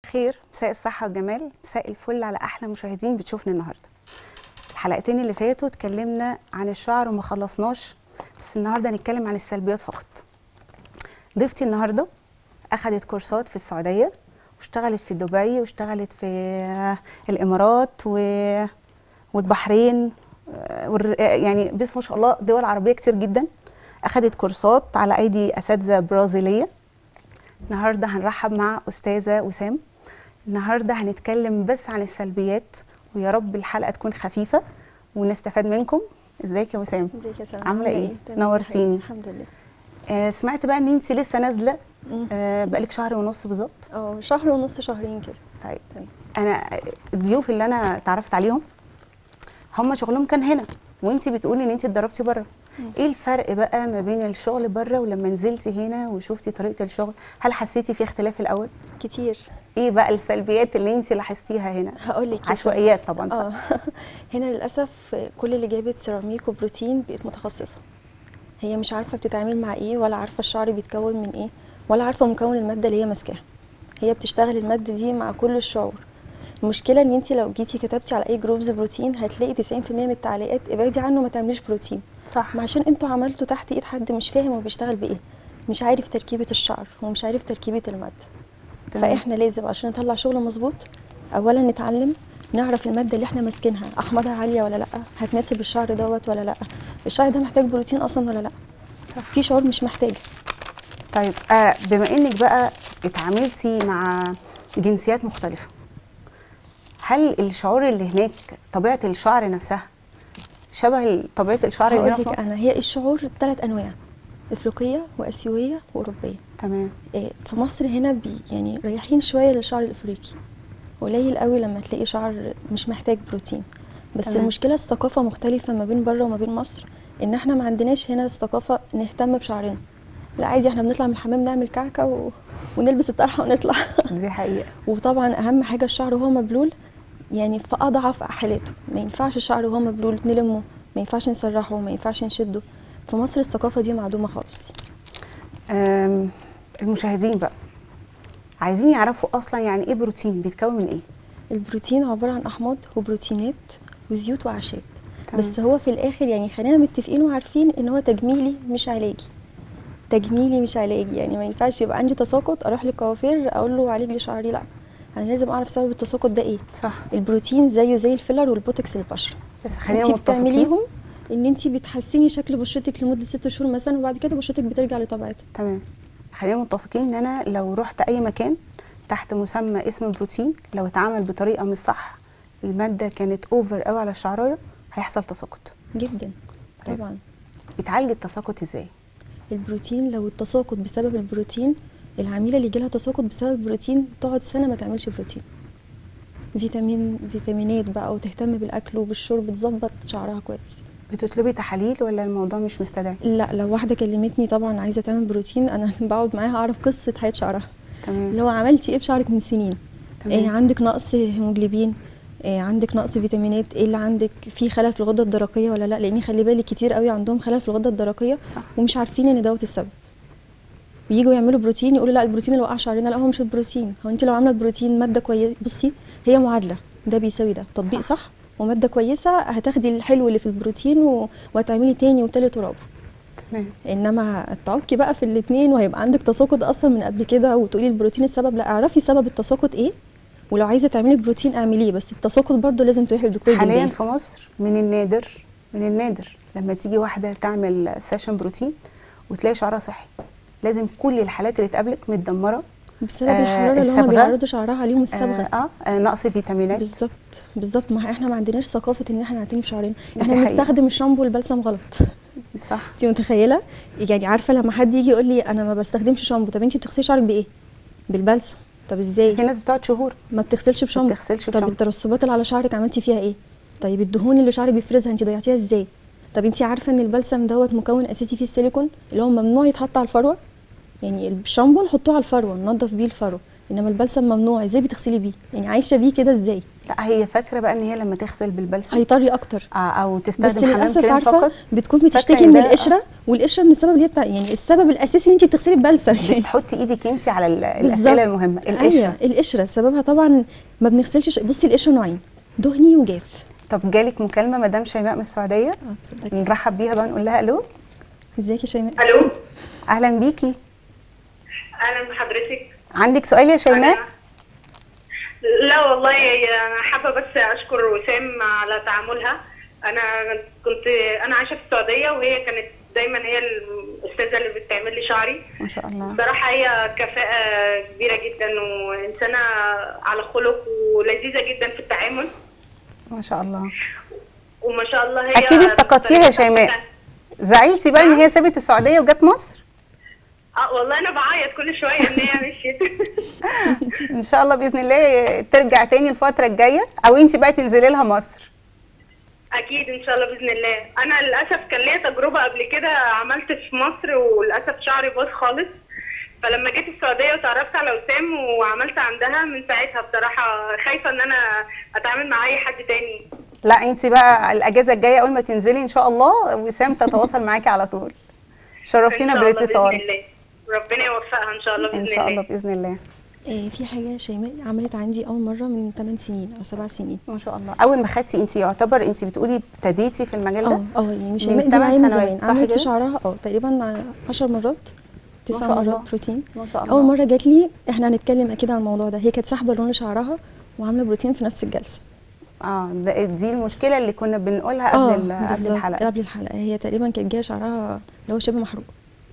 خير مساء الصحة والجمال مساء الفل على أحلى مشاهدين بتشوفنا النهاردة الحلقتين اللي فاتوا اتكلمنا عن الشعر وما خلصناش بس النهاردة هنتكلم عن السلبيات فقط ضيفتي النهاردة أخدت كورسات في السعودية واشتغلت في دبي واشتغلت في الإمارات و... والبحرين والر- يعني بسم ما شاء الله دول عربية كتير جدا أخدت كورسات على أيدي أساتذة برازيلية النهارده هنرحب مع استاذه وسام النهارده هنتكلم بس عن السلبيات ويا رب الحلقه تكون خفيفه ونستفاد منكم ازيك يا وسام ازيك يا سلام عاملة إيه؟ تمام، نورتيني. الحمد لله آه سمعت بقى ان انت لسه نازله مم. آه بقالك شهر ونص بالظبط اه شهر ونص شهرين كده طيب تمام. انا الضيوف اللي انا اتعرفت عليهم هم شغلهم كان هنا وانت بتقولي ان انت اتدربتي بره مم. ايه الفرق بقى ما بين الشغل بره ولما نزلتي هنا وشفتي طريقه الشغل هل حسيتي في اختلاف الاول كتير ايه بقى السلبيات اللي انت لاحظتيها هنا هقول لك عشوائيات طبعا صح اه هنا للاسف كل اللي جابت سيراميك وبروتين بقت متخصصه هي مش عارفه بتتعامل مع ايه ولا عارفه الشعر بيتكون من ايه ولا عارفه مكون الماده اللي هي ماسكاها هي بتشتغل الماده دي مع كل الشعور المشكله ان انت لو جيتي كتبتي على اي جروبز بروتين هتلاقي 90% من التعليقات ابعدي عنه ما تعمليش بروتين صح ما عشان انتوا عملتوا تحت ايد حد مش فاهم هو بيشتغل بايه مش عارف تركيبه الشعر ومش عارف تركيبه الماده تمام. فاحنا لازم عشان نطلع شغل مظبوط اولا نتعلم نعرف الماده اللي احنا ماسكينها احماضها عاليه ولا لا هتناسب الشعر دوت ولا لا الشعر ده محتاج بروتين اصلا ولا لا صح. في شعور مش محتاج طيب آه بما انك بقى اتعاملتي مع جنسيات مختلفه هل الشعور اللي هناك طبيعه الشعر نفسها شبه طبيعه الشعر اللي هقول هنا في لك مصر انا هي الشعور ثلاث انواع افريقيه واسيويه واوروبيه تمام إيه، في مصر هنا بي يعني رايحين شويه للشعر الافريقي قليل قوي لما تلاقي شعر مش محتاج بروتين بس تمام. المشكله الثقافه مختلفه ما بين بره وما بين مصر ان احنا ما عندناش هنا الثقافه نهتم بشعرنا لا عادي احنا بنطلع من الحمام نعمل كعكه و... ونلبس الطرحه ونطلع دي حقيقه وطبعا اهم حاجه الشعر وهو مبلول يعني في اضعف حالاته ما ينفعش الشعر وهو مبلول نلمه ما ينفعش نسرحه ما ينفعش نشده في مصر الثقافه دي معدومه خالص آم، المشاهدين بقى عايزين يعرفوا اصلا يعني ايه بروتين بيتكون من ايه البروتين عباره عن احماض وبروتينات وزيوت واعشاب تمام. بس هو في الاخر يعني خلينا متفقين وعارفين ان هو تجميلي مش علاجي تجميلي مش علاجي يعني ما ينفعش يبقى عندي تساقط اروح للكوافير اقول له عالج لي شعري لا انا لازم اعرف سبب التساقط ده ايه صح البروتين زيه زي الفيلر والبوتوكس للبشره بس خلينا انت متفقين بتعمليهم ان انت بتحسني شكل بشرتك لمده ست شهور مثلا وبعد كده بشرتك بترجع لطبيعتها تمام خلينا متفقين ان انا لو رحت اي مكان تحت مسمى اسم بروتين لو اتعمل بطريقه مش صح الماده كانت اوفر قوي على الشعرايه هيحصل تساقط جدا طيب. طبعا بيتعالج التساقط ازاي البروتين لو التساقط بسبب البروتين العميله اللي يجيلها تساقط بسبب البروتين تقعد سنه ما تعملش بروتين فيتامين فيتامينات بقى وتهتم بالاكل وبالشرب تظبط شعرها كويس بتطلبي تحاليل ولا الموضوع مش مستدعي لا لو واحده كلمتني طبعا عايزه تعمل بروتين انا بقعد معاها اعرف قصه حياه شعرها تمام اللي هو عملتي ايه بشعرك من سنين تمام. إيه عندك نقص هيموجلوبين إيه عندك نقص فيتامينات ايه اللي عندك في خلل في الغده الدرقيه ولا لا لان خلي بالك كتير قوي عندهم خلل في الغده الدرقيه صح ومش عارفين ان دوت السبب ييجوا يعملوا بروتين يقولوا لا البروتين اللي وقع شعرنا لا هو مش البروتين هو انت لو عامله بروتين ماده كويسه بصي هي معادله ده بيساوي ده تطبيق صح. صح, صح وماده كويسه هتاخدي الحلو اللي في البروتين و... وهتعملي تاني وتالت ورابع تمام انما تعكي بقى في الاثنين وهيبقى عندك تساقط اصلا من قبل كده وتقولي البروتين السبب لا اعرفي سبب التساقط ايه ولو عايزه تعملي بروتين اعمليه بس التساقط برضو لازم تروحي للدكتور حاليا بالليل في مصر من النادر من النادر لما تيجي واحده تعمل سيشن بروتين وتلاقي شعرها صحي لازم كل الحالات اللي تقابلك متدمره بسبب آه، الحراره اللي هم الصبغة. بيعرضوا شعرها عليهم الصبغه آه, آه نقص فيتامينات بالظبط بالظبط ما احنا ما عندناش ثقافه ان احنا نعتني بشعرنا دي احنا حقيقة. بنستخدم الشامبو والبلسم غلط صح انت متخيله يعني عارفه لما حد يجي يقول لي انا ما بستخدمش شامبو طب انت بتغسلي شعرك بايه بالبلسم طب ازاي في ناس بتقعد شهور ما بتغسلش بشامبو بتغسلش طب بشامبو. الترسبات اللي على شعرك عملتي فيها ايه طيب الدهون اللي شعرك بيفرزها انت ضيعتيها ازاي طب انت عارفه ان البلسم دوت مكون اساسي فيه السيليكون اللي هو ممنوع يتحط على الفروه يعني الشامبو نحطوه على الفروه ننضف بيه الفروه انما البلسم ممنوع ازاي بتغسلي بيه يعني عايشه بيه كده ازاي لا هي فاكره بقى ان هي لما تغسل بالبلسم هيطري اكتر آه، او بس تستخدم حمام للاسف كريم عارفه فقط بتكون فاكرة بتشتكي إن من ده- القشره والقشره من السبب اللي هي بتاع يعني السبب الاساسي ان انت بتغسلي ببلسم بتحطي ايدك انت على ال- بالظبط. الاسئله المهمه ايوه القشره القشره سببها طبعا ما بنغسلش بصي القشره نوعين دهني وجاف طب جالك مكالمه مدام شيماء من السعوديه اه اتفضلي نرحب بيها بقى نقول لها الو ازيك يا شيماء الو اهلا بيكي اهلا بحضرتك عندك سؤال يا شيماء أنا- لا والله انا حابه بس اشكر وسام على تعاملها انا كنت انا عايشه في السعوديه وهي كانت دايما هي الاستاذه اللي بتعمل لي شعري ما شاء الله بصراحه هي كفاءه كبيره جدا وانسانه على خلق ولذيذه جدا في التعامل ما شاء الله وما شاء الله هي أكيد افتقدتيها يا شيماء. زعلتي بقى ان هي سابت السعوديه وجت مصر اه والله انا بعيط كل شويه ان هي مشيت ان شاء الله باذن الله ترجع تاني الفتره الجايه او انت بقى تنزلي لها مصر اكيد ان شاء الله باذن الله انا للاسف كان ليا تجربه قبل كده عملت في مصر وللاسف شعري باظ خالص فلما جيت السعوديه وتعرفت على وسام وعملت عندها من ساعتها بصراحه خايفه ان انا اتعامل مع اي حد تاني لا انت بقى الاجازه الجايه اول ما تنزلي ان شاء الله وسام تتواصل معاكي على طول شرفتينا إن شاء الله بالاتصال بإذن الله. ربنا يوفقها ان شاء الله باذن ان شاء الله باذن الله إيه في حاجه شيماء عملت عندي اول مره من 8 سنين او 7 سنين ما شاء الله اول ما خدتي انت يعتبر انت بتقولي ابتديتي في المجال اه ده اه يعني مش من شيماء دي تمن معايا من سنوات، زمان صح عملت كده؟ في شعرها اه تقريبا 10 مرات ما تسع شاء الله. مرات بروتين ما شاء الله اول مره جات لي احنا هنتكلم اكيد عن الموضوع ده هي كانت ساحبه لون شعرها وعامله بروتين في نفس الجلسه اه ده دي المشكله اللي كنا بنقولها قبل ال- قبل بالظبط، الحلقه قبل الحلقه هي تقريبا كانت جايه شعرها اللي هو شبه محروق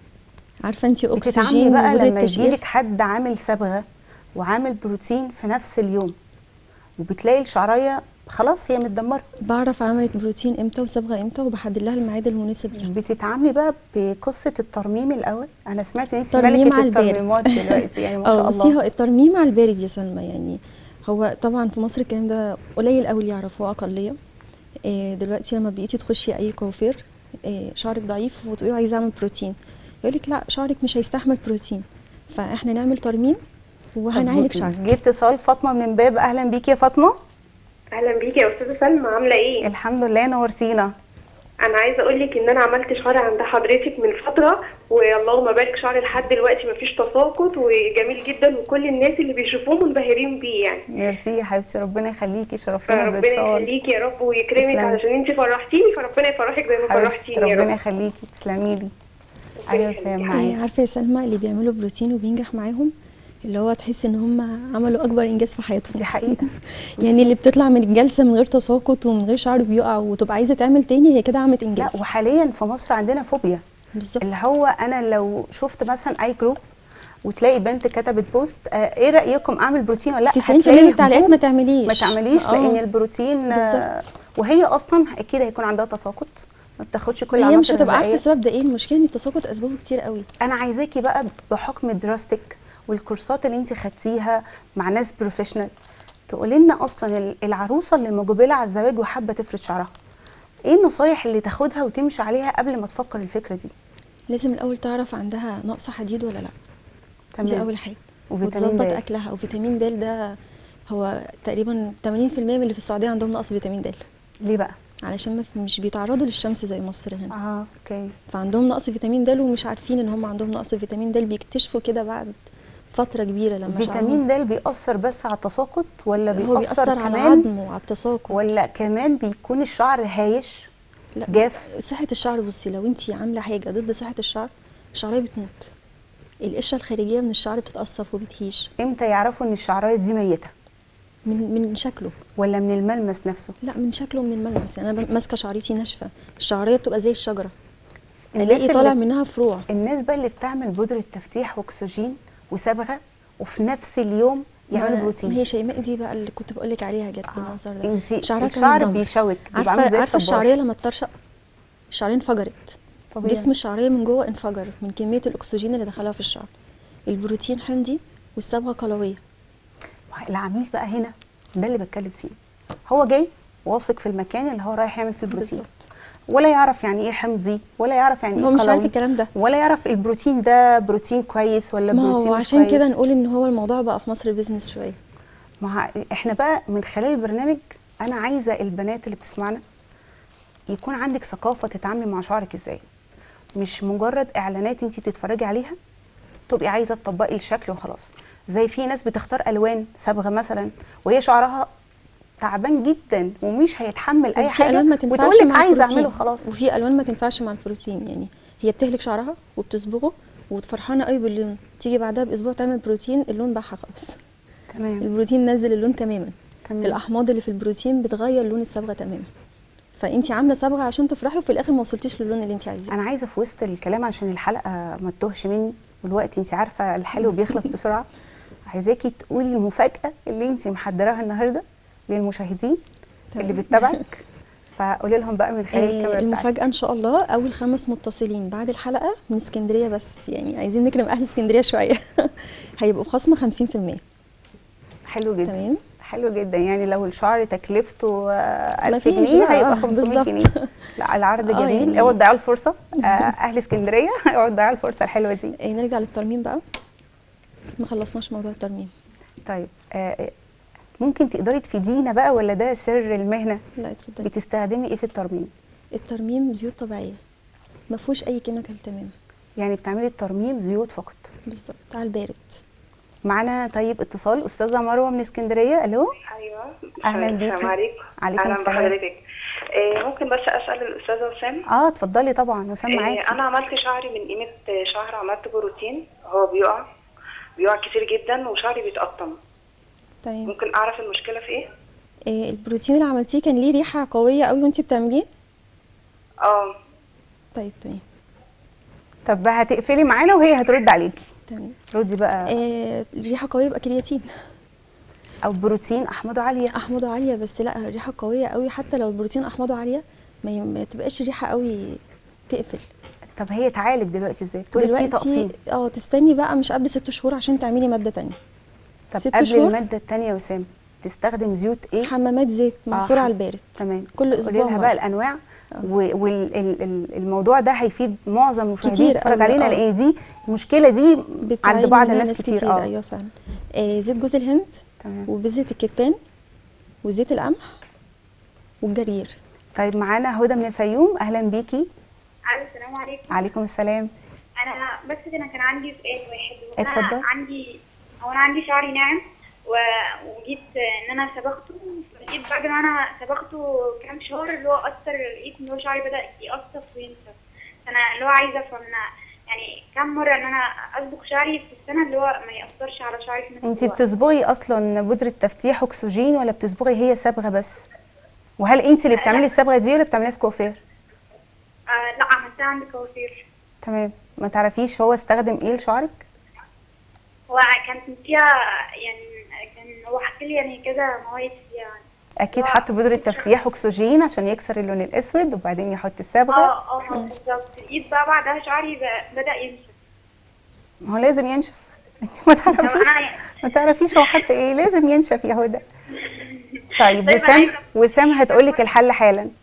عارفه انت بتتعاملي اكسجين بقى وبودرة لما تشقير؟ يجيلك حد عامل صبغه وعامل بروتين في نفس اليوم وبتلاقي الشعرايه خلاص هي متدمره بعرف عملت بروتين امتى وصبغه امتى وبحدد لها الميعاد المناسب ليها بتتعاملي بقى بقصه الترميم الاول انا سمعت ان انت ترميم ملكه على البارد. الترميمات دلوقتي يعني ما اه شاء بصي الله هو الترميم على البارد يا سلمى يعني هو طبعا في مصر الكلام ده قليل قوي اللي يعرفوه اقليه إيه دلوقتي لما بقيتي تخشي اي كوافير إيه شعرك ضعيف وتقولي عايزه اعمل بروتين يقول لك لا شعرك مش هيستحمل بروتين فاحنا نعمل ترميم وهنعالج طب شعرك جه اتصال فاطمه من باب اهلا بيكي يا فاطمه اهلا بيكي يا استاذه سلمى عامله ايه الحمد لله نورتينا انا عايزه اقول لك ان انا عملت شعر عند حضرتك من فتره واللهم بارك شعري لحد دلوقتي مفيش تساقط وجميل جدا وكل الناس اللي بيشوفوه منبهرين بيه يعني ميرسي يا حبيبتي ربنا يخليكي شرفتينا فربنا بالاتصال يخليكي يا رب ويكرمك تسلمي. علشان انت فرحتيني فربنا يفرحك زي ما حبيبتي فرحتيني يا ربنا رب يخليكي تسلمي لي ايوه سلام إيه معاكي عارفه يا سلمى اللي بيعملوا بروتين وبينجح معاهم اللي هو تحس ان هم عملوا اكبر انجاز في حياتهم دي حقيقه يعني اللي بتطلع من الجلسه من غير تساقط ومن غير شعر بيقع وتبقى عايزه تعمل تاني هي كده عملت لا انجاز وحاليا في مصر عندنا فوبيا بالظبط اللي هو انا لو شفت مثلا اي جروب وتلاقي بنت كتبت بوست آه ايه رايكم اعمل بروتين ولا لا 90% من هتلاقي التعليقات هجوم. ما تعمليش ما تعمليش آه. لان البروتين آه وهي اصلا اكيد هيكون عندها تساقط ما بتاخدش كل هي مش العناصر هتبقى عارفه الغذائيه السبب ده ايه المشكله ان التساقط اسبابه كتير قوي انا عايزاكي بقى بحكم دراستك والكورسات اللي انت خدتيها مع ناس بروفيشنال تقولي لنا اصلا ال- العروسه اللي مقبله على الزواج وحابه تفرد شعرها ايه النصايح اللي تاخدها وتمشي عليها قبل ما تفكر الفكره دي لازم الاول تعرف عندها نقص حديد ولا لا دي تمام اول حاجه وفيتامين وتظبط د اكلها وفيتامين د ده هو تقريبا 80% من اللي في السعوديه عندهم نقص فيتامين د ليه بقى علشان ما- مش بيتعرضوا للشمس زي مصر هنا اه اوكي فعندهم نقص فيتامين د ومش عارفين ان هم عندهم نقص فيتامين د بيكتشفوا كده بعد فتره كبيره لما فيتامين د بيأثر بس على التساقط ولا شعرهم- هو بيأثر بيأثر على كمان العظم وعلى التساقط ولا كمان بيكون الشعر هايش لا جاف صحة الشعر بصي لو انت عاملة حاجة ضد صحة الشعر الشعرية بتموت القشرة الخارجية من الشعر بتتقصف وبتهيش امتى يعرفوا ان الشعرايه دي ميته من من شكله ولا من الملمس نفسه لا من شكله ومن الملمس يعني انا ب- ماسكة شعريتي ناشفة الشعرية بتبقى زي الشجرة الناس الاقي طالع اللي- منها فروع الناس بقى اللي بتعمل بودره تفتيح واكسجين وصبغه وفي نفس اليوم يعملوا ما- بروتين هي شيماء دي بقى اللي كنت بقول لك عليها جت بالمنظر ده انت شعرها كان الشعر متدمر. بيشوك بيبقى عامل عارفة زي عارفة الصبار. الشعرية لما تطرشق الشعرية انفجرت طبيعي. جسم الشعرية من جوه انفجر من كمية الأكسجين اللي دخلها في الشعر البروتين حمضي والصبغة قلوية العميل بقى هنا ده اللي بتكلم فيه هو جاي واثق في المكان اللي هو رايح يعمل فيه البروتين بالظبط ولا يعرف يعني ايه حمضي ولا يعرف يعني هو ايه مش عارف قلوي الكلام ده ولا يعرف البروتين ده بروتين كويس ولا ما بروتين هو مش عشان كويس كده نقول ان هو الموضوع بقى في مصر بيزنس شويه ما ه- احنا بقى من خلال البرنامج انا عايزه البنات اللي بتسمعنا يكون عندك ثقافه تتعاملي مع شعرك ازاي مش مجرد اعلانات انت بتتفرجي عليها تبقي عايزه تطبقي الشكل وخلاص زي في ناس بتختار الوان صبغه مثلا وهي شعرها تعبان جدا ومش هيتحمل اي وفي حاجه ألوان ما تنفعش وتقول لك مع عايزه البروتين. اعمله خلاص وفي الوان ما تنفعش مع البروتين يعني هي بتهلك شعرها وبتصبغه وتفرحانه قوي باللون تيجي بعدها باسبوع تعمل بروتين اللون باعها خلاص تمام البروتين نزل اللون تماما تمام الاحماض اللي في البروتين بتغير لون الصبغه تماما فانت عامله صبغه عشان تفرحي وفي الاخر ما وصلتيش للون اللي انت عايزاه انا عايزه في وسط الكلام عشان الحلقه ما تتوهش مني والوقت انت عارفه الحلو بيخلص بسرعه عايزاكي تقولي المفاجاه اللي انت محضراها النهارده للمشاهدين اللي تمام. بتتابعك فقولي لهم بقى من خلال آه، الكاميرا بتاعتك المفاجأة إن شاء الله أول خمس متصلين بعد الحلقة من اسكندرية بس يعني عايزين نكرم أهل اسكندرية شوية هيبقوا خصم 50% حلو جدا تمام حلو جدا يعني لو الشعر تكلفته آه، 1000 مفيش جنيه بقى، هيبقى آه، 500 بالظبط. جنيه لا العرض آه، جميل يعني- اوعوا تضيعوا الفرصه آه، اهل اسكندريه اوعوا تضيعوا الفرصه الحلوه دي آه، نرجع للترميم بقى ما خلصناش موضوع الترميم طيب آه، ممكن تقدري تفيدينا بقى ولا ده سر المهنه لا اتفضلي بتستخدمي ايه في الترميم الترميم زيوت طبيعية ما فيهوش أي كيميكال تماما يعني بتعملي الترميم زيوت فقط بالظبط على البارد معانا طيب اتصال استاذه مروه من اسكندريه الو ايوه أهلاً بيكي. السلام عليكم عليكم اهلا السلام. بحضرتك إيه ممكن بس اسال الاستاذه وسام اه اتفضلي طبعا وسام إيه معاكي انا عملت شعري من قيمه شهر عملت بروتين هو بيقع بيقع كتير جدا وشعري بيتقطم تمام ممكن اعرف المشكله في ايه آه، البروتين اللي عملتيه كان ليه ريحة قوية قوي وانتي بتعمليه اه طيب تمام طب بقى هتقفلي معانا وهي هترد عليكي تمام ردي بقى آه، الريحة قوية يبقى كرياتين او بروتين احماضه عاليه احماضه عاليه بس لا الريحه قويه قوي حتى لو البروتين احماضه عاليه ما ي- ما تبقاش الريحه قوي تقفل طب هي تعالج دلوقتي ازاي بتقولي في تقسيم اه تستني بقى مش قبل ست شهور عشان تعملي ماده تانية طب ست قبل شهور. الماده الثانيه يا وسام تستخدم زيوت ايه حمامات زيت معصوره آه، على البارد تمام كل قولي أسبوع لها مرة. بقى الانواع والموضوع ده هيفيد معظم المشاهدين كتير يتفرج أوي، علينا آه. لان دي المشكله دي بتعاني عند بعض منها الناس كتير اه ايوه فعلا آه زيت جوز الهند تمام وبذره الكتان وزيت القمح والجرير طيب معانا هدى من الفيوم اهلا بيكي الو السلام عليكم عليكم السلام انا بس انا كان عندي سؤال واحد هو اتفضل. انا عندي هو انا عندي شعري ناعم و- وجيت ان انا صبغته جيت بعد ما انا صبغته كام شهر اللي هو اثر لقيت ان هو شعري بدا يقصف وينشف انا اللي هو عايزه افهم أنا يعني كم مره ان انا اصبغ شعري في السنه اللي هو ما ياثرش على شعري في نفس انت الوقت بتصبغي اصلا بودره تفتيح اكسجين ولا بتصبغي هي صبغه بس وهل انت اللي بتعملي الصبغه دي ولا بتعمليها في كوافير آه لا عملتها عند كوافير تمام ما تعرفيش هو استخدم ايه لشعرك هو كانت فيها يعني كان هو حكى لي يعني كذا مواد فيها يعني اكيد لا. حط بودره تفتيح اكسجين عشان يكسر اللون الاسود وبعدين يحط الصبغه اه اه بالظبط لقيت بقى بعدها شعري ب- بدا ينشف ما هو لازم ينشف انت ما تعرفيش أنا- ما تعرفيش هو حط ايه لازم ينشف يا هدى طيب طيب وسام أنا- وسام هتقول لك الحل حالا آه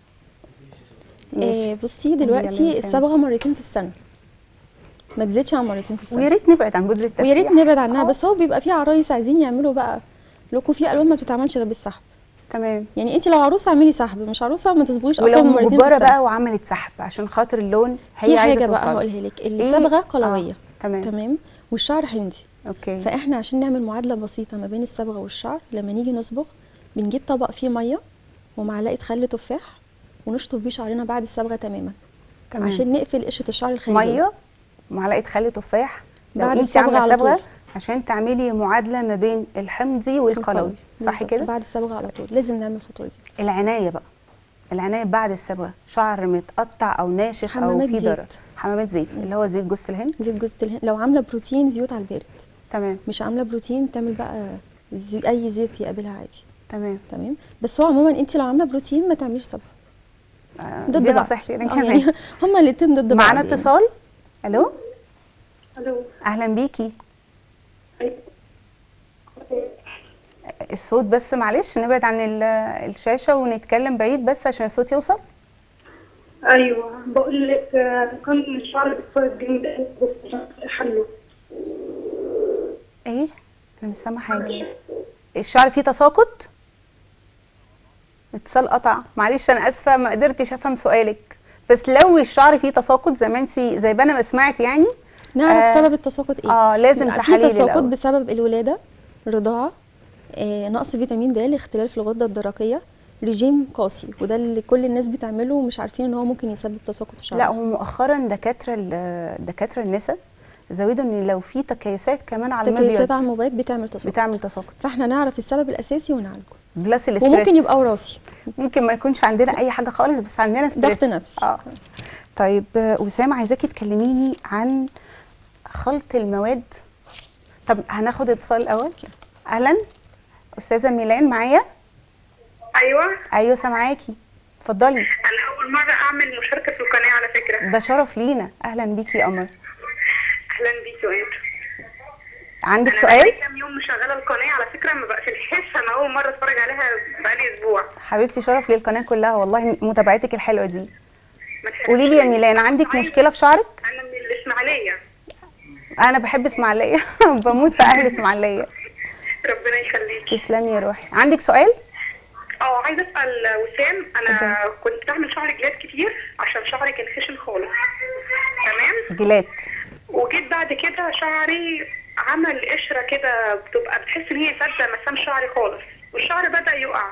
ماشي بصي يلا دلوقتي يا سام. الصبغه مرتين في السنه ما تزيدش عن مرتين في السنه ويا ريت نبعد عن بودره التفتيح ويا ريت نبعد عنها آه، بس هو بيبقى في عرايس عايزين يعملوا بقى لكم في الوان ما بتتعملش غير بالسحب تمام يعني انت لو عروسه اعملي سحب مش عروسه ما تصبغيش اكتر ولو من مرتين في مجبره السنة. بقى وعملت سحب عشان خاطر اللون هي في عايزه حاجه بقى توصل هقولها لك الصبغه قلويه آه. تمام تمام والشعر حمضي اوكي فاحنا عشان نعمل معادله بسيطه ما بين الصبغه والشعر لما نيجي نصبغ بنجيب طبق فيه ميه ومعلقه خل تفاح ونشطف بيه شعرنا بعد الصبغه تماما تمام عشان نقفل قشره الشعر الخارجيه ميه معلقه خل تفاح لو بعد انت الصبغة عامله على صبغه طول. عشان تعملي معادله ما بين الحمضي والقلوي صح بالظبط، كده بعد الصبغه على طول لازم نعمل الخطوه دي العنايه بقى العنايه بعد الصبغه شعر متقطع او ناشف او حمامات في زيت. ضرر حمامات زيت اللي هو زيت جوز الهند زيت جوز الهند لو عامله بروتين زيوت على البارد تمام مش عامله بروتين تعمل بقى زي اي زيت يقابلها عادي تمام تمام بس هو عموما انت لو عامله بروتين ما تعمليش صبغه آه ضد دي بعض نصيحتي انا آه، كمان يعني هما الاتنين ضد بعض معانا يعني. اتصال الو الو اهلا بيكي الصوت بس معلش نبعد عن ال- الشاشه ونتكلم بعيد بس عشان الصوت يوصل ايوه بقول لك آه، كان الشعر بيتفرج جامد قوي بس مش عارفة حله ايه انا مش سامعه حاجه الشعر فيه تساقط اتصال قطع معلش انا اسفه ما قدرتش افهم سؤالك بس لو الشعر فيه تساقط زي ما انت زي ما انا ما سمعت يعني نعرف آه، سبب التساقط ايه اه لازم بيبقى تحاليل في تساقط الأول. بسبب الولاده رضاعه آه، نقص فيتامين د اختلال في الغده الدرقيه رجيم قاسي وده اللي كل الناس بتعمله ومش عارفين ان هو ممكن يسبب تساقط في لا شعرهم هو مؤخرا دكاتره ال- دكاتره النساء زودوا ان لو في تكيسات كمان على تكيسات على المبيض الموبايل بتعمل تساقط بتعمل تساقط فاحنا نعرف السبب الاساسي ونعالجه بلس الاسترس وممكن يبقى وراثي ممكن ما يكونش عندنا اي حاجه خالص بس عندنا ستريس ضغط نفسي. اه طيب آه، وسام عايزاكي تكلميني عن خلط المواد طب هناخد اتصال الاول اهلا استاذه ميلان معايا ايوه ايوه سامعاكي اتفضلي انا اول مره اعمل مشاركه في القناه على فكره ده شرف لينا اهلا بيكي يا قمر اهلا بيكي وانت عندك انا سؤال بقالي كام يوم مشغله القناه على فكره ما بقفلهاش انا اول مره اتفرج عليها بقالي اسبوع حبيبتي شرف لي القناه كلها والله متابعتك الحلوه دي ما تحرمش قولي لي يا مني. ميلان عندك عايزة- مشكله في شعرك انا من الاسماعيليه انا بحب اسماعيليه بموت في اهل اسماعيليه ربنا يخليكي تسلمي يا روحي عندك سؤال اه عايزه اسال وسام انا كنت بعمل شعر جلاد كتير عشان شعري كان خشن خالص تمام جلات وجيت بعد كده شعري عمل قشره كده بتبقى بتحس ان هي سادة مسام شعري خالص والشعر بدا يقع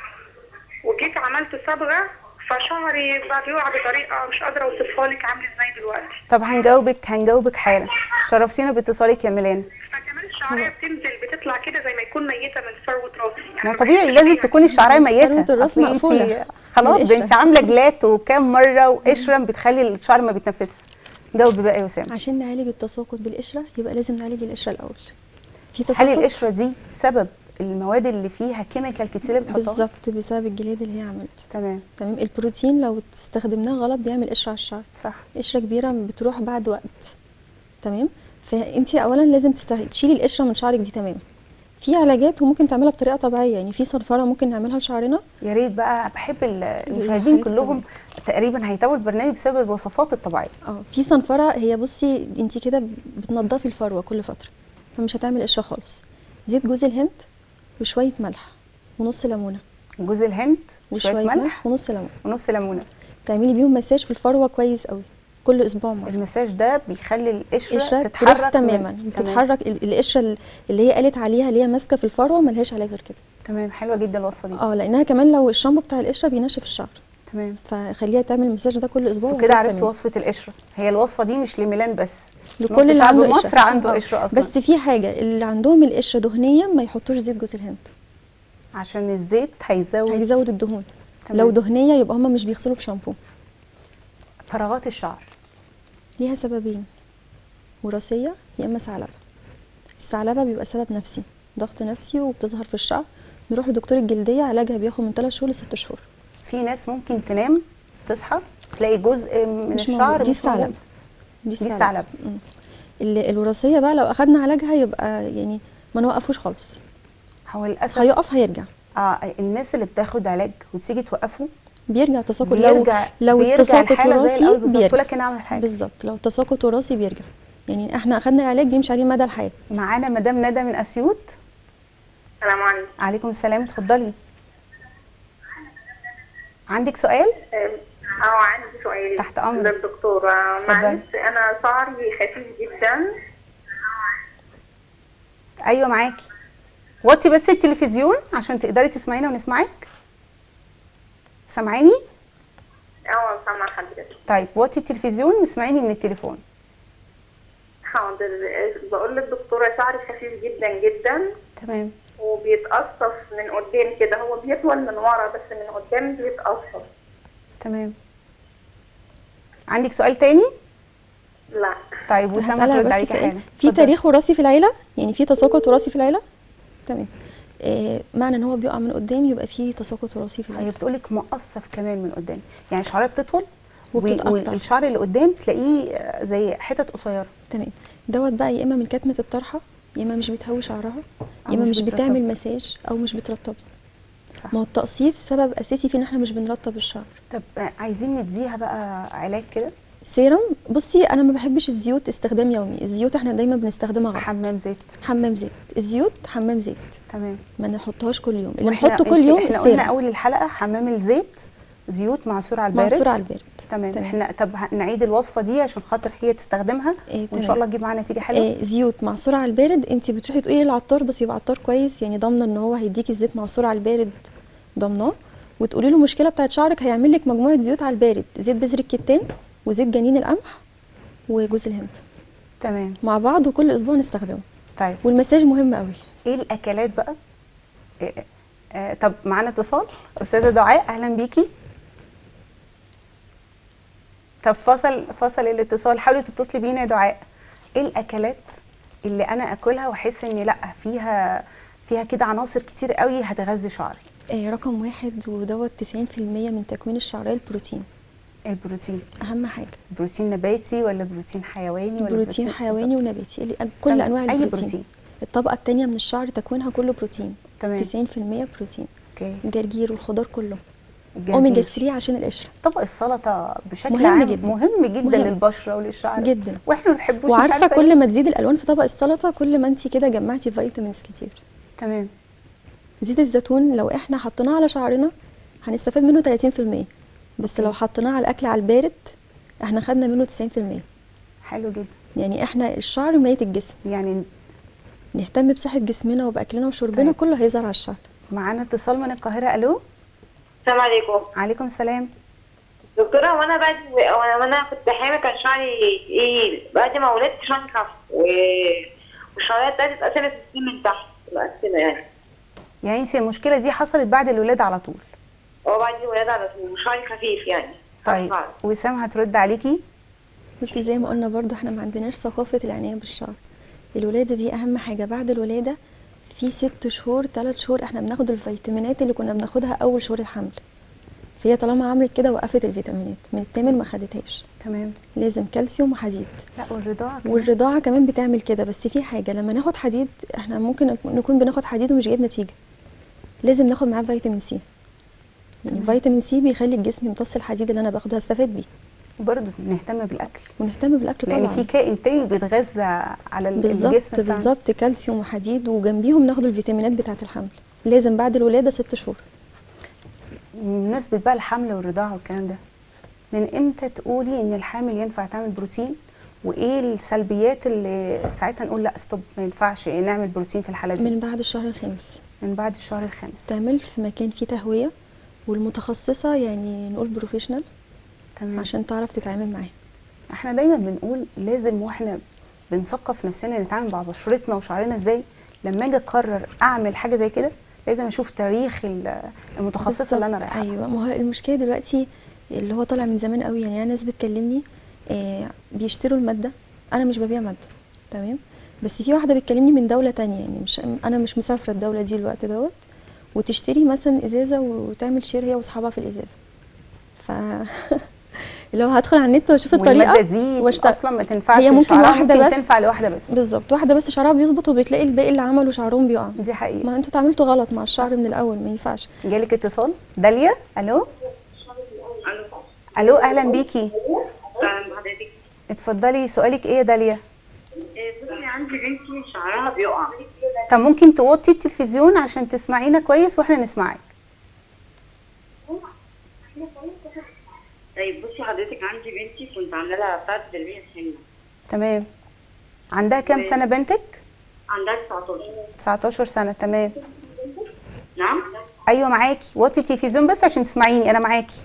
وجيت عملت صبغه فشعري بقى يقع بطريقه مش قادره اوصفها لك عامل ازاي دلوقتي طب هنجاوبك هنجاوبك حالا شرفتينا باتصالك يا ميلان فكمان الشعريه بتنزل بتطلع كده زي ما يكون ميته من ثروه راسي يعني ما ما طبيعي بحسش لازم بيها. تكوني الشعرايه ميته ثروة الراس أصل انتي مقفولة خلاص ده بالقشرة. انت عامله جلات وكام مره وقشره بتخلي الشعر ما بيتنفسش جاوبي بقى يا وسام عشان نعالج التساقط بالقشره يبقى لازم نعالج القشره الاول في هل تساقط القشره دي سبب المواد اللي فيها كيميكال كتير اللي بتحطها بالظبط بسبب الجلاد اللي هي عملته تمام تمام البروتين لو استخدمناه غلط بيعمل قشره على الشعر صح قشره كبيره بتروح بعد وقت تمام فانت اولا لازم تستغ... تشيلي القشره من شعرك دي تماما في علاجات وممكن تعملها بطريقه طبيعيه يعني في صنفره ممكن نعملها لشعرنا يا ريت بقى بحب ال- المشاهدين الحاجات كلهم تقريبا هيتابعوا البرنامج بسبب الوصفات الطبيعيه اه في صنفره هي بصي انت كده بتنضفي الفروه كل فتره فمش هتعمل قشره خالص زيت جوز الهند وشويه ملح ونص ليمونه جوز الهند شويه ملح ونص ليمون ونص ليمونه تعملي بيهم مساج في الفروه كويس قوي كل اسبوع مره المساج ده بيخلي القشره القشره تتحرك تروح تماما من- بتتحرك ال- القشره اللي هي قالت عليها اللي هي ماسكه في الفروه ملهاش علاج غير كده تمام حلوه جدا الوصفه دي اه لانها كمان لو الشامبو بتاع القشره بينشف الشعر تمام فخليها تعمل المساج ده كل اسبوع وكده وهي عرفت تمام. وصفه القشره هي الوصفه دي مش لميلان بس لكل نص اللي شعب عنده مصر قشرة. عنده آه. قشره اصلا بس في حاجه اللي عندهم القشره دهنيه ما يحطوش زيت جوز الهند عشان الزيت هيزود هيزود الدهون تمام. لو دهنيه يبقى هم مش بيغسلوا بشامبو فراغات الشعر ليها سببين وراثيه يا اما ثعلبه الثعلبه بيبقى سبب نفسي ضغط نفسي وبتظهر في الشعر نروح لدكتور الجلديه علاجها بياخد من 3 شهور ل 6 شهور في ناس ممكن تنام تصحى تلاقي جزء من مش الشعر موجود. دي مش موجود. الثعلبه دي الثعلبه مم. ال- الوراثيه بقى لو اخدنا علاجها يبقى يعني ما نوقفوش خالص هو للاسف هيقف هيرجع اه الناس اللي بتاخد علاج وتيجي توقفه بيرجع تساقط بيرجع لو لو بيرجع التساقط الحاله زي الاول وراثي بالظبط بيرجع ولا كان عمل حاجه بالظبط لو تساقط وراثي بيرجع يعني احنا اخدنا العلاج بيمشي عليه مدى الحياه معانا مدام ندى من اسيوط السلام عليكم عليكم السلام اتفضلي عندك سؤال اه عندي سؤال تحت أمرك. للدكتورة اتفضلي. معلش انا شعري خفيف جدا ايوه معاكي وطي بس التلفزيون عشان تقدري تسمعينا ونسمعك سامعيني اه سامعة حضرتك طيب وطي التلفزيون واسمعيني من التليفون حاضر بقول للدكتورة شعري خفيف جدا جدا تمام وبيتقصف من قدام كده هو بيطول من ورا بس من قدام بيتقصف تمام عندك سؤال تاني لا طيب وسام هسألها هترد بس عليكي سؤال. حالا في اتفضلي. تاريخ وراثي في العيله يعني في تساقط وراثي في العيله تمام إيه معنى ان هو بيقع من قدام يبقى في تساقط وراثي في هي العيله بتقولك مقصف كمان من قدام يعني شعرها بتطول و- وبتتقطع. والشعر اللي قدام تلاقيه آه، زي حتت قصيره تمام دوت بقى يا اما من كتمه الطرحه يا اما مش بتهوي شعرها أو يا اما مش مش بترطبه. بتعمل مساج او مش بترطبه صح. ما هو التقصيف سبب اساسي في ان احنا مش بنرطب الشعر طب آه، عايزين نديها بقى علاج كده سيرم بصي انا ما بحبش الزيوت استخدام يومي الزيوت احنا دايما بنستخدمها غلط حمام زيت حمام زيت الزيوت حمام زيت تمام ما نحطهاش كل يوم اللي وإحنا- نحطه كل انتي- يوم احنا قلنا السيرم اول الحلقه حمام الزيت زيوت معصوره على البارد معصور على البارد تمام تمام. احنا طب نعيد الوصفه دي عشان خاطر هي تستخدمها إيه وان تمام. شاء الله تجيب معانا نتيجه حلوه آه زيوت معصوره على البارد انت بتروحي تقولي للعطار بس يبقى عطار كويس يعني ضامنه ان هو هيديكي الزيت معصور على البارد ضامناه وتقولي له المشكله بتاعت شعرك هيعمل لك مجموعه زيوت على البارد زيت بذر الكتان وزيت جنين القمح وجوز الهند تمام مع بعض وكل اسبوع نستخدمه طيب والمساج مهم قوي ايه الاكلات بقى إيه آه طب معانا اتصال استاذه دعاء اهلا بيكي طب فصل فصل الاتصال حاولي تتصلي بينا يا دعاء ايه الاكلات اللي انا اكلها واحس ان لا فيها فيها كده عناصر كتير قوي هتغذي شعري آه رقم واحد ودوت 90% من تكوين الشعريه البروتين البروتين اهم حاجه بروتين نباتي ولا بروتين حيواني ولا بروتين حيواني ونباتي اللي- كل تمام. انواع أي البروتين بروتين. الطبقه الثانيه من الشعر تكوينها كله بروتين تمام 90% بروتين اوكي الجرجير والخضار كله الجرجير. اوميجا 3 عشان القشره طبق السلطه بشكل مهم عام جدا. مهم جدا مهم. للبشره وللشعر جدا واحنا ما بنحبوش مش وعارفه عارفة كل ليه. ما تزيد الالوان في طبق السلطه كل ما انت كده جمعتي فيتامينز كتير تمام زيت الزيتون لو احنا حطيناه على شعرنا هنستفاد منه 30% بس لو أوكي. حطيناه على الاكل على البارد احنا خدنا منه 90% حلو جدا يعني احنا الشعر ملايه الجسم يعني نهتم بصحه جسمنا وباكلنا وشربنا طيب. كله هيظهر على الشعر معانا اتصال من القاهره الو السلام عليكم عليكم السلام دكتورة وانا بعد وانا وانا كنت حامل كان شعري تقيل بعد ما ولدت شعري خف و... والشعرية بتاعتي اتقسمت من تحت مقسمة يعني يعني انت المشكله دي حصلت بعد الولاده على طول هو بعد الولادة على طول وشعري خفيف يعني طيب خفيف. وسام هترد عليكي بصي زي ما قلنا برضه احنا ما عندناش ثقافه العنايه بالشعر الولاده دي اهم حاجه بعد الولاده في ست شهور ثلاث شهور احنا بناخد الفيتامينات اللي كنا بناخدها اول شهور الحمل فهي طالما عملت كده وقفت الفيتامينات من التامن ما خدتهاش تمام لازم كالسيوم وحديد لا والرضاعه كمان. والرضاعه كمان بتعمل كده بس في حاجه لما ناخد حديد احنا ممكن نكون بناخد حديد ومش جايب نتيجه لازم ناخد معاه فيتامين سي يعني فيتامين سي بيخلي الجسم يمتص الحديد اللي انا باخده هستفاد بيه وبرضه نهتم بالاكل ونهتم بالاكل لان طبعا في كائن تاني بيتغذى على ال- الجسم بالظبط بتاعنا بالظبط كالسيوم وحديد وجنبيهم ناخد الفيتامينات بتاعه الحمل لازم بعد الولاده ست شهور بمناسبه بقى الحمل والرضاعه والكلام ده من امتى تقولي ان الحامل ينفع تعمل بروتين وايه السلبيات اللي ساعتها نقول لا ستوب ما ينفعش نعمل بروتين في الحاله دي من بعد الشهر الخامس من بعد الشهر الخامس تعمل في مكان فيه تهويه والمتخصصه يعني نقول بروفيشنال تمام عشان تعرف تتعامل معاه احنا دايما بنقول لازم واحنا بنثقف نفسنا نتعامل مع بشرتنا وشعرنا ازاي لما اجي اقرر اعمل حاجه زي كده لازم اشوف تاريخ ال- المتخصصه اللي انا بالظبط، رايحه لها. ايوه ما هو المشكله دلوقتي اللي هو طالع من زمان قوي يعني انا ناس بتكلمني آه بيشتروا الماده انا مش ببيع ماده تمام بس في واحده بتكلمني من دوله تانية يعني مش انا مش مسافره الدوله دي الوقت دوت وتشتري مثلا ازازه وتعمل شير هي واصحابها في الازازه ف لو هدخل على النت واشوف الطريقه والماده دي واشتغل. اصلا ما تنفعش هي ممكن لشعرها، واحدة ممكن بس. تنفع لواحده بس بالظبط واحده بس شعرها بيظبط وبتلاقي الباقي اللي عملوا شعرهم بيقع دي حقيقه ما انتوا اتعاملتوا غلط مع الشعر من الاول ما ينفعش جالك اتصال داليا الو الو الو اهلا بيكي اهلا بحضرتك اتفضلي سؤالك ايه يا داليا بصي عندي بنتي شعرها بيقع طب ممكن توطي التلفزيون عشان تسمعينا كويس واحنا نسمعك طيب بصي حضرتك عندي بنتي كنت عامله لها بتاعت تربيه حنه تمام عندها كام تمام. سنه بنتك عندها 19 19 سنه تمام نعم ايوه معاكي وطي التلفزيون بس عشان تسمعيني انا معاكي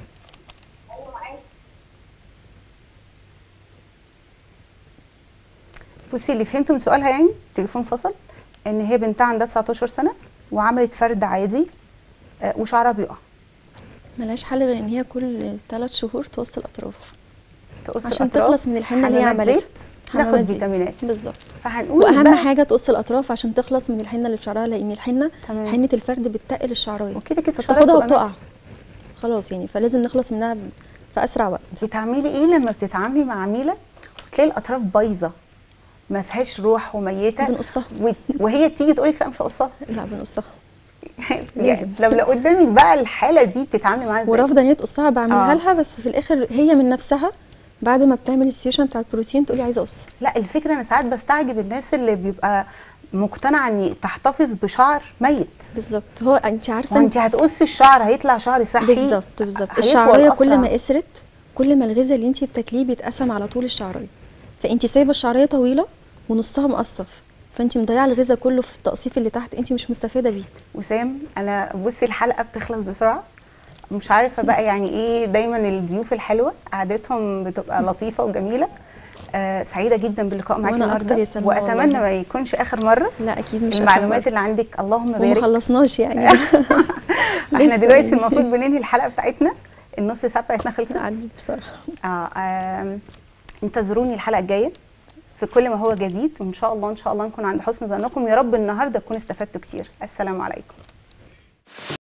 بصي اللي فهمته من سؤالها يعني التليفون فصل ان هي بنتها عندها 19 سنه وعملت فرد عادي آه، وشعرها بيقع ملهاش حل غير ان هي كل ثلاث شهور تقص الاطراف تقص عشان الأطراف، تخلص من الحنة اللي هي حمامات عملتها. زيت حمامات ناخد زيت. فيتامينات بالظبط فهنقول واهم بقى- حاجه تقص الاطراف عشان تخلص من الحنه اللي في شعرها لان الحنه تمام. حنه الفرد بتتقل الشعرايه وكده كده مش الطريقة تاخدها بتبقى وتقع خلاص يعني فلازم نخلص منها ب- في اسرع وقت بتعملي ايه لما بتتعاملي مع عميله وتلاقي الاطراف بايظه ما فيهاش روح وميته بنقصها و- وهي تيجي تقولك لا مش هقصها لا بنقصها يعني لو قدامك بقى الحاله دي بتتعاملي معاها ازاي ورافضه ان هي تقصها بعملها آه. لها بس في الاخر هي من نفسها بعد ما بتعمل السيشن بتاع البروتين تقولي عايزه اقص لا الفكره انا ساعات بستعجب الناس اللي بيبقى مقتنعه ان تحتفظ بشعر ميت بالظبط هو انت عارفه وانت هتقصي الشعر هيطلع شعر صحي بالظبط بالظبط هيطول الشعريه كل أسرع. ما قصرت كل ما الغذاء اللي انت بتاكليه بيتقسم على طول الشعريه فانت سايبه الشعريه طويله ونصها مقصف فانت مضيعه الغذاء كله في التقصيف اللي تحت انت مش مستفاده بيه وسام انا بصي الحلقه بتخلص بسرعه مش عارفه بقى يعني ايه دايما الضيوف الحلوه قعدتهم بتبقى لطيفه وجميله آه سعيده جدا باللقاء معاكي وأنا النهارده أكتر يا سلمى واتمنى والله. ما يكونش اخر مره لا اكيد مش المعلومات اللي عندك اللهم وما بارك خلصناش يعني احنا لسه دلوقتي يعني. المفروض بننهي الحلقه بتاعتنا النص ساعه بتاعتنا خلصت عدت بصراحه آه آم، انتظروني الحلقه الجايه في كل ما هو جديد وان شاء الله ان شاء الله نكون عند حسن ظنكم يا رب النهارده تكونوا استفدتوا كتير السلام عليكم